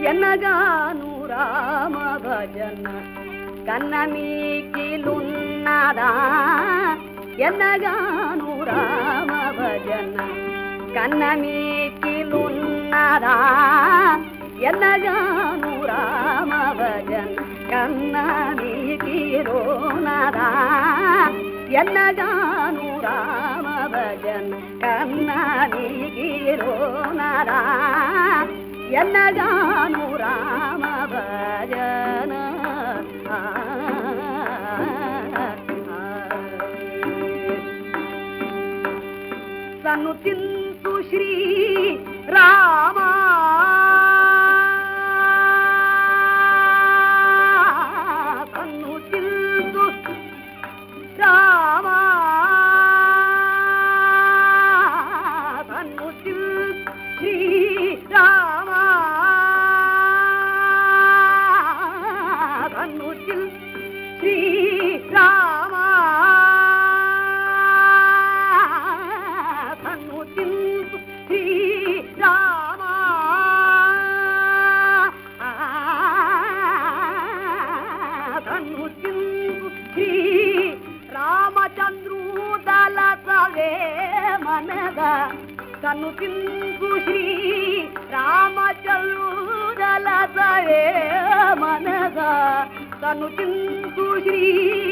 ఎన్నగాను రామ భజన కన్న మీకిలున్నదా ఎన్నగాను రామ భజన కన్న మీకిలున్నదా ఎన్నగాను రామ భజన కన్న మీకిలోనదా ఎన్నగాను రామ భజన కన్న మీకిలోనదా ఎన్నగాను రామ భజన ఆ, సన్ను చింతు శ్రీ రామ సన్ను చింతు రామ సన్ను చింతు శ్రీ రామ సన్ను చింతు శ్రీ రామ సన్ను చింతు శ్రీ రామ సన్ను చింతు శ్రీ రామచంద్రూతల సవే మనగా తను చింతు శ్రీ రామచంద్రుదల సవే మనగా తను చింతు శ్రీ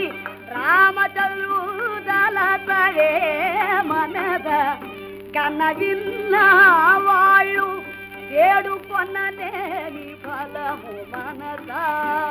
రామచంద్రుదల సవే మనగా కనగిన్న వాళ్ళు ఏడు కొనలేని ఫలము మనగా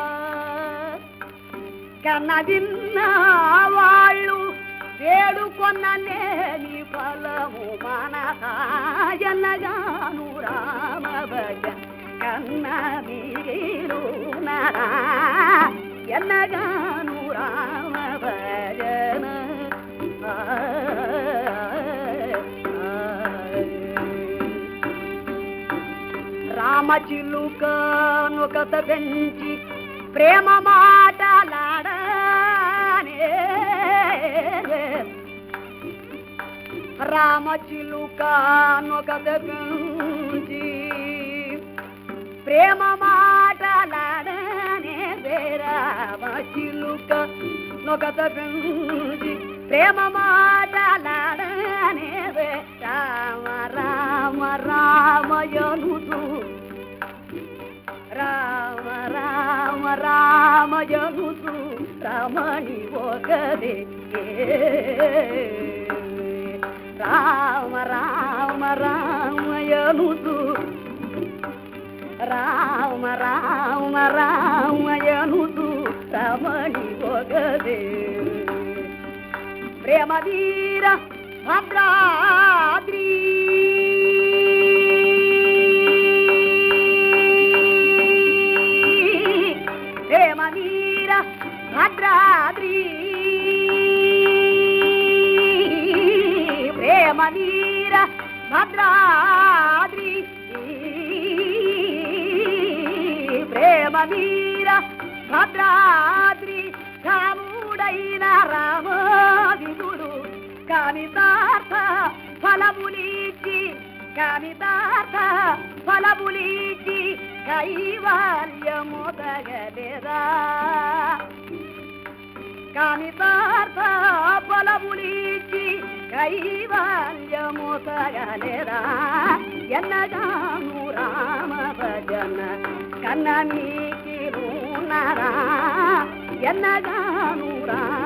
కనదిన్న వాళ్ళు వేడుకొనలేని ఫలము మనసాయనగాను రామ భజ కన్న మీరు నరా ఎన్నగాను రామ భజన ఆ, రామచిలుక నొకత పెంచి ప్రేమ మాటలాడనే రామచిలుక నొకత పెంచి ప్రేమ మాటలాడనే రామచిలుక నొకత పెంచి ప్రేమ మాటలాడనే రామ రామ రామయనుతూ రామ రామ రామయనుతూ రమణి ఒకదే రామ రామ రామయనుతూ రామ రామ రామయనుతూ రమణి ఒకదే ప్రేమ వీర భద్రాద్రి ప్రేమ వీర భద్రాద్రి ప్రేమ వీర భద్రాద్రి ప్రేమ వీర భద్రాద్రి కాముడైన రామవిదుడు కామితార్థ ఫలములిచి కామితార్థ ఫలములిచి కైవాల్యముదగలేదా కామితార్థ ఫలములిచి కైవాల్యముదగలేదా ఎన్నగాను రామ భజన కన్న నీకిరునరా ఎన్నగాను రామ